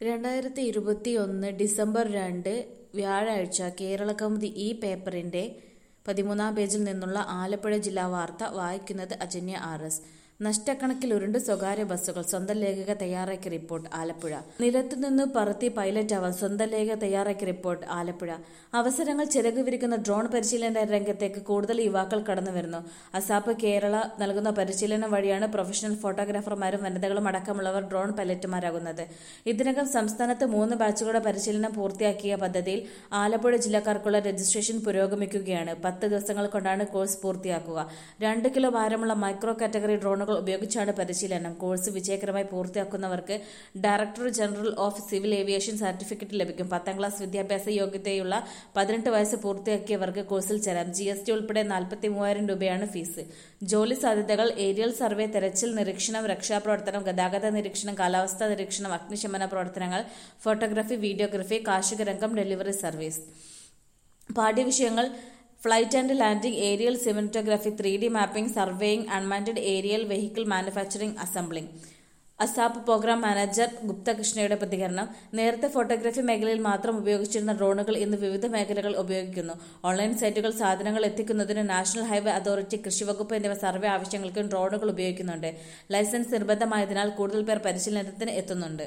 രണ്ടായിരത്തി ഇരുപത്തിയൊന്ന് ഡിസംബർ രണ്ട് വ്യാഴാഴ്ച കേരളകൗമുദി ഈ പേപ്പറിന്റെ പതിമൂന്നാം പേജിൽ നിന്നുള്ള ആലപ്പുഴ ജില്ലാ വാർത്ത വായിക്കുന്നത് അജന്യ ആർ എസ് നഷ്ടക്കണക്കിൽ ഉരുണ്ട് സ്വകാര്യ ബസ്സുകൾ സ്വന്തം ലേഖക തയ്യാറാക്കിയ റിപ്പോർട്ട് ആലപ്പുഴ നിലത്തുനിന്ന് പറത്തി പൈലറ്റ് ആവാൻ സ്വന്തം ലേഖക തയ്യാറാക്കിയ റിപ്പോർട്ട് ആലപ്പുഴ അവസരങ്ങൾ ചിറകു വിരിക്കുന്ന ഡ്രോൺ പരിശീലന രംഗത്തേക്ക് കൂടുതൽ യുവാക്കൾ കടന്നു വരുന്നു അസാപ്പ് കേരള നൽകുന്ന പരിശീലനം വഴിയാണ് പ്രൊഫഷണൽ ഫോട്ടോഗ്രാഫർമാരും വനിതകളും അടക്കമുള്ളവർ ഡ്രോൺ പൈലറ്റുമാരാകുന്നത് ഇതിനകം സംസ്ഥാനത്ത് മൂന്ന് ബാച്ചുകളുടെ പരിശീലനം പൂർത്തിയാക്കിയ പദ്ധതിയിൽ ആലപ്പുഴ ജില്ലക്കാർക്കുള്ള രജിസ്ട്രേഷൻ പുരോഗമിക്കുകയാണ് പത്ത് ദിവസങ്ങൾ കൊണ്ടാണ് കോഴ്സ് പൂർത്തിയാക്കുക രണ്ട് കിലോ ഭാരമുള്ള മൈക്രോ കാറ്റഗറി ഡ്രോണുകൾ ഉപയോഗിച്ചാണ് പരിശീലനം കോഴ്സ് വിജയകരമായി പൂർത്തിയാക്കുന്നവർക്ക് director general of civil aviation certificate ലഭിക്കും പത്താം ക്ലാസ് വിദ്യാഭ്യാസ യോഗ്യതയുള്ള പതിനെട്ട് വയസ്സ് പൂർത്തിയാക്കിയവർക്ക് കോഴ്സിൽ ചേരാം ജി എസ് ടി ഉൾപ്പെടെ നാൽപ്പത്തി മൂവായിരം രൂപയാണ് ഫീസ് ജോലി സാധ്യതകൾ ഏരിയൽ സർവേ തെരച്ചിൽ നിരീക്ഷണം രക്ഷാപ്രവർത്തനം ഗതാഗത നിരീക്ഷണം കാലാവസ്ഥാ നിരീക്ഷണം അഗ്നിശമന പ്രവർത്തനങ്ങൾ ഫോട്ടോഗ്രാഫി വീഡിയോഗ്രഫി കാർഷിക രംഗം ഡെലിവറി സർവീസ് പാഠ്യവിഷയങ്ങൾ flight and landing aerial cinematography three D mapping surveying unmanned aerial vehicle manufacturing assembling ASAP program manager ഗുപ്തകൃഷ്ണയുടെ പ്രതികരണം നേരത്തെ ഫോട്ടോഗ്രാഫി മേഖലയിൽ മാത്രം ഉപയോഗിച്ചിരുന്ന ഡ്രോണുകൾ ഇന്ന് വിവിധ മേഖലകൾ ഉപയോഗിക്കുന്നു ഓൺലൈൻ സൈറ്റുകൾ സാധനങ്ങൾ എത്തിക്കുന്നതിന് നാഷണൽ ഹൈവേ അതോറിറ്റി കൃഷിവകുപ്പ് എന്നിവ സർവേ ആവശ്യങ്ങൾക്കും ഡ്രോണുകൾ ഉപയോഗിക്കുന്നുണ്ട് ലൈസൻസ് നിർബന്ധമായതിനാൽ കൂടുതൽ പേർ പരിശീലനത്തിന് എത്തുന്നുണ്ട്